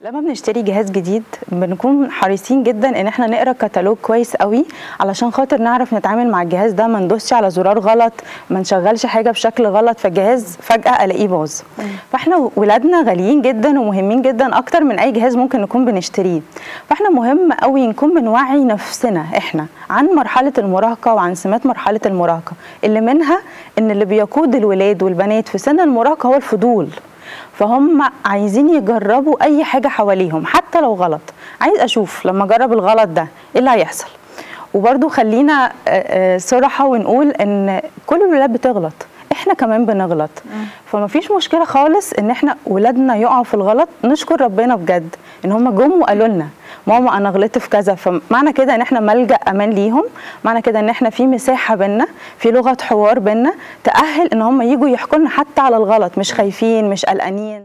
لما بنشتري جهاز جديد بنكون حريصين جدا ان احنا نقرا كتالوج كويس قوي علشان خاطر نعرف نتعامل مع الجهاز ده ما ندوسش على زرار غلط ما نشغلش حاجه بشكل غلط فالجهاز فجاه الاقيه باظ فاحنا ولادنا غاليين جدا ومهمين جدا اكتر من اي جهاز ممكن نكون بنشتريه فاحنا مهم قوي نكون بنوعي نفسنا احنا عن مرحله المراهقه وعن سمات مرحله المراهقه اللي منها ان اللي بيقود الولاد والبنات في سن المراهقه هو الفضول فهم عايزين يجربوا اي حاجه حواليهم حتى لو غلط عايز اشوف لما اجرب الغلط ده ايه اللي هيحصل وبرده خلينا صراحه ونقول ان كل الولاد بتغلط احنا كمان بنغلط فما فيش مشكله خالص ان احنا ولادنا يقعوا في الغلط نشكر ربنا بجد ان هم جم وقالوا لنا ماما انا غلطت في كذا فمعنى كده ان احنا ملجا امان ليهم معنى كده ان احنا في مساحه بينا في لغه حوار بينا تاهل ان هم يجوا يحكوا لنا حتى على الغلط مش خايفين مش قلقانين